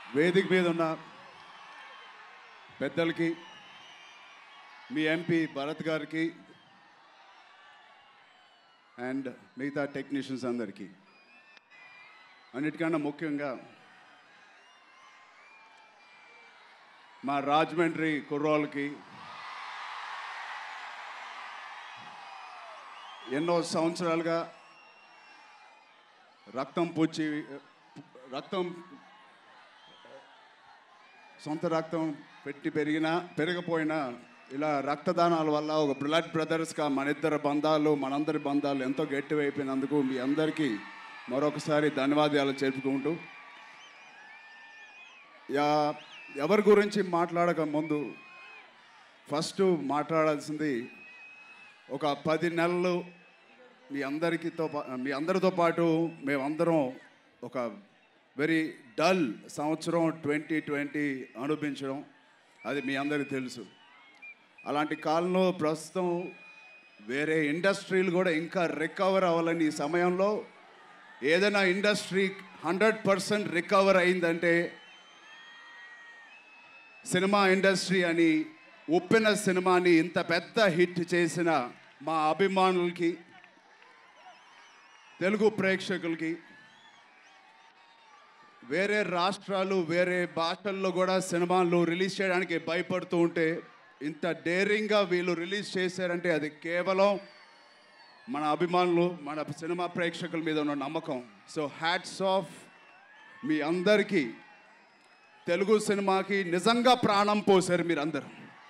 వేదిక మీద ఉన్న పెద్దలకి మీ ఎంపీ భరత్ గారికి అండ్ మిగతా టెక్నీషియన్స్ అందరికీ అన్నిటికన్నా ముఖ్యంగా మా రాజమండ్రి కుర్రోళ్ళకి ఎన్నో సంవత్సరాలుగా రక్తం పూచి రక్తం సొంత రక్తం పెట్టి పెరిగినా పెరగపోయినా ఇలా రక్తదానాల వల్ల ఒక బ్లడ్ బ్రదర్స్గా మన ఇద్దరు బంధాలు మనందరి బంధాలు ఎంతో గట్టివైపోయినందుకు మీ అందరికీ మరొకసారి ధన్యవాదాలు చెప్పుకుంటూ యా ఎవరి గురించి మాట్లాడక ముందు ఫస్ట్ మాట్లాడాల్సింది ఒక పది నెలలు మీ అందరికీతో పా- మీ అందరితో పాటు మేమందరం ఒక వెరీ డల్ సంవత్సరం ట్వంటీ ట్వంటీ అనుభవించడం అది మీ అందరికీ తెలుసు అలాంటి కాలంలో ప్రస్తుతం వేరే ఇండస్ట్రీలు కూడా ఇంకా రికవర్ అవ్వాలని ఈ సమయంలో ఏదైనా ఇండస్ట్రీ హండ్రెడ్ పర్సెంట్ రికవర్ అయిందంటే సినిమా ఇండస్ట్రీ అని ఉప్పిన సినిమాని ఇంత పెద్ద హిట్ చేసిన మా అభిమానులకి తెలుగు ప్రేక్షకులకి వేరే రాష్ట్రాలు వేరే భాషల్లో కూడా సినిమాలు రిలీజ్ చేయడానికి భయపడుతూ ఉంటే ఇంత డేరింగ్గా వీళ్ళు రిలీజ్ చేశారంటే అది కేవలం మన అభిమానులు మన సినిమా ప్రేక్షకుల మీద ఉన్న నమ్మకం సో హ్యాట్స్ ఆఫ్ మీ అందరికీ తెలుగు సినిమాకి నిజంగా ప్రాణం పోసారు మీరందరూ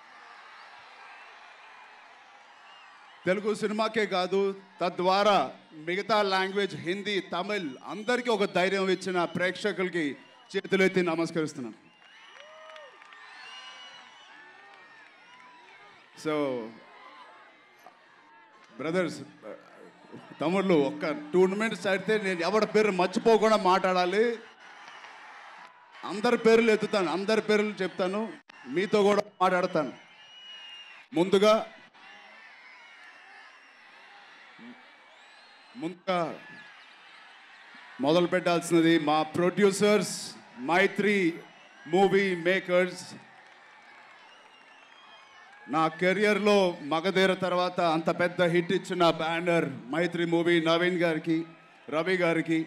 తెలుగు సినిమాకే కాదు తద్వారా మిగతా లాంగ్వేజ్ హిందీ తమిళ్ అందరికీ ఒక ధైర్యం ఇచ్చిన ప్రేక్షకులకి చేతులెత్తి నమస్కరిస్తున్నాను సో బ్రదర్స్ తమ్ముళ్ళు ఒక్క టూ మినిట్స్ అయితే నేను ఎవరి పేరు మర్చిపోకుండా మాట్లాడాలి అందరి పేర్లు ఎత్తుతాను అందరి పేర్లు చెప్తాను మీతో కూడా మాట్లాడతాను ముందుగా ముందుగా మొదలు పెట్టాల్సినది మా ప్రొడ్యూసర్స్ మైత్రి మూవీ మేకర్స్ నా కెరియర్లో మగధీర తర్వాత అంత పెద్ద హిట్ ఇచ్చిన బ్యానర్ మైత్రి మూవీ నవీన్ గారికి రవి గారికి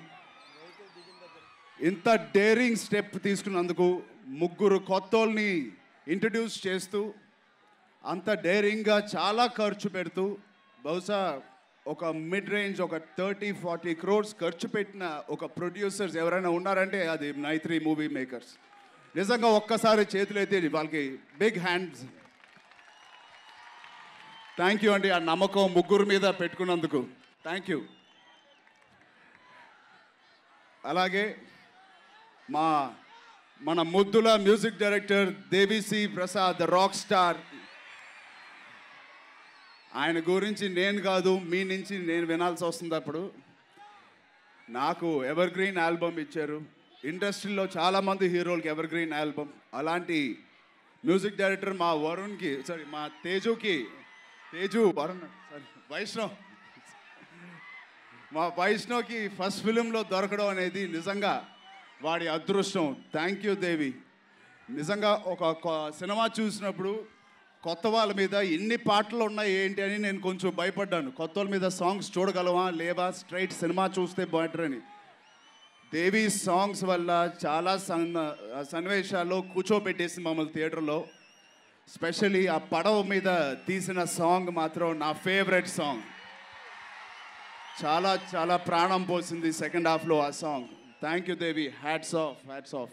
ఇంత డేరింగ్ స్టెప్ తీసుకున్నందుకు ముగ్గురు కొత్తోల్ని ఇంట్రడ్యూస్ చేస్తూ అంత డేరింగ్గా చాలా ఖర్చు పెడుతూ బహుశా ఒక మిడ్ రేంజ్ ఒక థర్టీ ఫార్టీ క్రోర్స్ ఖర్చు పెట్టిన ఒక ప్రొడ్యూసర్స్ ఎవరైనా ఉన్నారంటే అది నైత్రి మూవీ మేకర్స్ నిజంగా ఒక్కసారి చేతులైతే వాళ్ళకి బిగ్ హ్యాండ్స్ థ్యాంక్ యూ అండి ఆ నమ్మకం ముగ్గురు మీద పెట్టుకున్నందుకు థ్యాంక్ యూ అలాగే మా మన ముద్దుల music director Devisri Prasad rock star ఆయన గురించి నేను కాదు మీ నుంచి నేను వినాల్సి వస్తుంది అప్పుడు నాకు ఎవర్ గ్రీన్ ఆల్బమ్ ఇచ్చారు ఇండస్ట్రీలో చాలామంది హీరోలకి ఎవర్ గ్రీన్ ఆల్బమ్ అలాంటి మ్యూజిక్ డైరెక్టర్ మా వరుణ్కి సారీ మా తేజుకి తేజు వరుణ్ సారీ వైష్ణవ్ మా వైష్ణవ్కి ఫస్ట్ ఫిలింలో దొరకడం అనేది నిజంగా వాడి అదృష్టం థ్యాంక్ యూ దేవి నిజంగా ఒక కొ- సినిమా చూసినప్పుడు కొత్త వాళ్ళ మీద ఎన్ని పాటలు ఉన్నాయి ఏంటి అని నేను కొంచెం భయపడ్డాను కొత్త వాళ్ళ మీద సాంగ్స్ చూడగలవా లేవా స్ట్రైట్ సినిమా చూస్తే బెటర్ అని దేవి సాంగ్స్ వల్ల చాలా సన్న సన్నివేశాల్లో కూర్చోబెట్టేసి మమ్మల్ని థియేటర్లో స్పెషలీ ఆ పడవ మీద తీసిన సాంగ్ మాత్రం నా ఫేవరెట్ సాంగ్ చాలా చాలా ప్రాణం పోసింది సెకండ్ హాఫ్లో ఆ song thank you Devi hats off hats off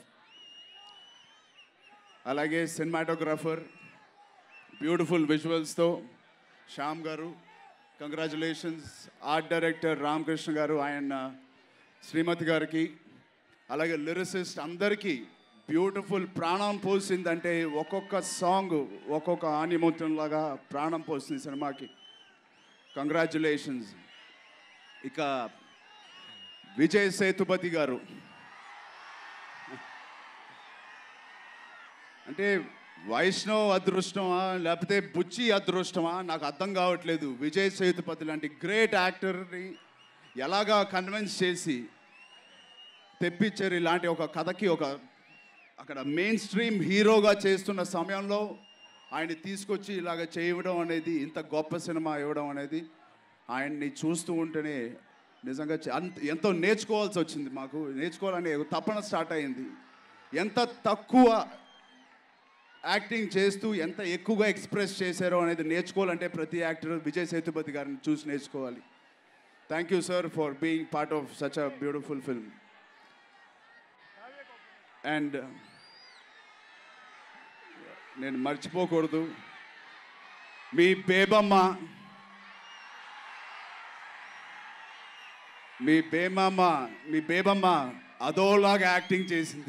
అలాగే సినిమాటోగ్రాఫర్ బ్యూటిఫుల్ విజువల్స్తో శ్యామ్ గారు కంగ్రాచులేషన్స్ ఆర్ట్ డైరెక్టర్ రామకృష్ణ గారు ఆయన శ్రీమతి గారికి అలాగే లిరిసిస్ట్ అందరికీ బ్యూటిఫుల్ ప్రాణం పోసిందంటే ఒక్కొక్క సాంగ్ ఒక్కొక్క ఆనిమూర్తంలాగా ప్రాణం పోసింది సినిమాకి కంగ్రాచులేషన్స్ ఇక విజయ్ సేతుపతి గారు అంటే వైష్ణవ్ అదృష్టమా లేకపోతే బుచ్చి అదృష్టమా నాకు అర్థం కావట్లేదు విజయ్ సేతుపతి లాంటి గ్రేట్ యాక్టర్ని ఎలాగా కన్విన్స్ చేసి తెప్పించారు ఇలాంటి ఒక కథకి ఒక అక్కడ మెయిన్ స్ట్రీమ్ హీరోగా చేస్తున్న సమయంలో ఆయన తీసుకొచ్చి ఇలాగ చేయడం అనేది ఇంత గొప్ప సినిమా ఇవ్వడం అనేది ఆయన్ని చూస్తూ ఉంటేనే నిజంగా చ- అంత ఎంతో నేర్చుకోవాల్సి వచ్చింది మాకు నేర్చుకోవాలనే తపన స్టార్ట్ అయింది ఎంత తక్కువ యాక్టింగ్ చేస్తూ ఎంత ఎక్కువగా ఎక్స్ప్రెస్ చేశారో అనేది నేర్చుకోవాలంటే ప్రతి యాక్టర్ విజయ్ సేతుపతి గారిని చూసి నేర్చుకోవాలి thank you sir for being part of such a beautiful film and నేను మర్చిపోకూడదు మీ బేబమ్మ మీ బేమమ్మ మీ బేబమ్మ అదోలాగా యాక్టింగ్ చేసింది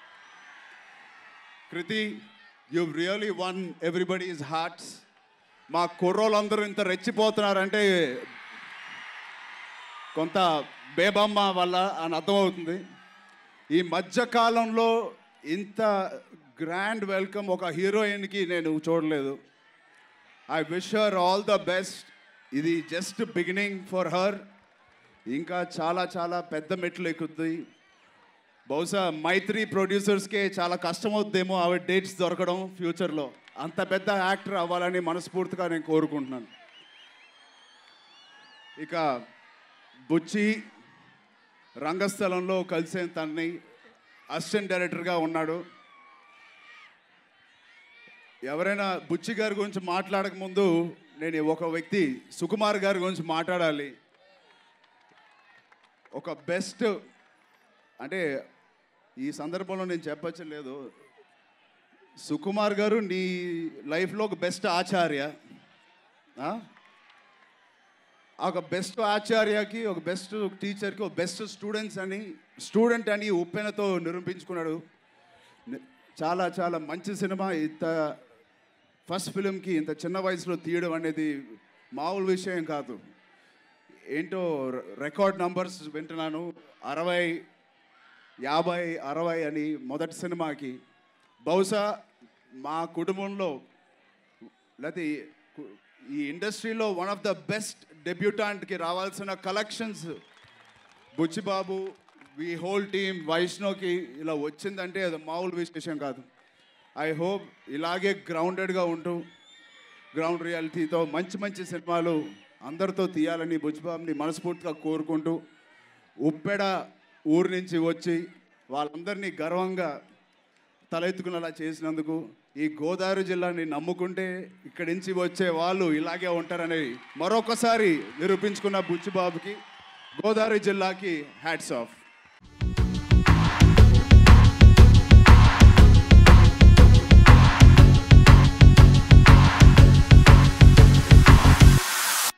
Krithi you really won everybody's hearts మా కుర్రోళ్ళందరూ ఇంత రెచ్చిపోతున్నారంటే కొంత బేబమ్మ వల్ల అని అర్థమవుతుంది ఈ మధ్యకాలంలో ఇంత గ్రాండ్ వెల్కమ్ ఒక హీరోయిన్కి నేను చూడలేదు I wish her all the best ఇది జస్ట్ బిగినింగ్ ఫర్ హర్ ఇంకా చాలా చాలా పెద్ద మెట్లు ఎక్కుద్ది బహుశా మైత్రి ప్రొడ్యూసర్స్కే చాలా కష్టం అవుద్దేమో ఆవిడ డేట్స్ దొరకడం ఫ్యూచర్లో అంత పెద్ద యాక్టర్ అవ్వాలని మనస్ఫూర్తిగా నేను కోరుకుంటున్నాను ఇక బుచ్చి రంగస్థలంలో కలిసే తనని అసిస్టెంట్ డైరెక్టర్గా ఉన్నాడు ఎవరైనా బుచ్చి గారి గురించి మాట్లాడక ముందు నేను ఒక వ్యక్తి సుకుమార్ గారి గురించి మాట్లాడాలి ఒక బెస్ట్ అంటే ఈ సందర్భంలో నేను చెప్పచ్చు లేదు సుకుమార్ గారు నీ లైఫ్లో ఒక బెస్ట్ ఆచార్య ఆ? ఒక బెస్ట్ ఆచార్యకి ఒక బెస్ట్ టీచర్కి ఒక బెస్ట్ స్టూడెంట్స్ అని స్టూడెంట్ అని ఉప్పెనతో నిరూపించుకున్నాడు ని- చాలా చాలా మంచి సినిమా ఇంత ఫస్ట్ ఫిలింకి ఇంత చిన్న వయసులో తీయడం అనేది మామూలు విషయం కాదు ఏంటో ర- రికార్డ్ నంబర్స్ వింటున్నాను అరవై యాభై అరవై అని మొదటి సినిమాకి బహుశా మా కుటుంబంలో లేకపోతే ఈ కు- ఈ ఇండస్ట్రీలో వన్ ఆఫ్ ద బెస్ట్ డెబ్యూటాంట్కి రావాల్సిన collections Buchibabu we whole team వైష్ణవ్కి ఇలా వచ్చిందంటే అది మామూలు విశేషం కాదు ఐ హోప్ ఇలాగే గ్రౌండెడ్గా ఉంటూ గ్రౌండ్ రియాలిటీతో మంచి మంచి సినిమాలు అందరితో తీయాలని బుచ్చిబాబుని మనస్ఫూర్తిగా కోరుకుంటూ ఉప్పెడ ఊరు నుంచి వచ్చి వాళ్ళందరినీ గర్వంగా తలెత్తుకునేలా చేసినందుకు ఈ గోదావరి జిల్లాని నమ్ముకుంటే ఇక్కడి నుంచి వచ్చే వాళ్ళు ఇలాగే ఉంటారని మరొకసారి నిరూపించుకున్న బుచ్చిబాబుకి గోదావరి జిల్లాకి హ్యాట్స్ ఆఫ్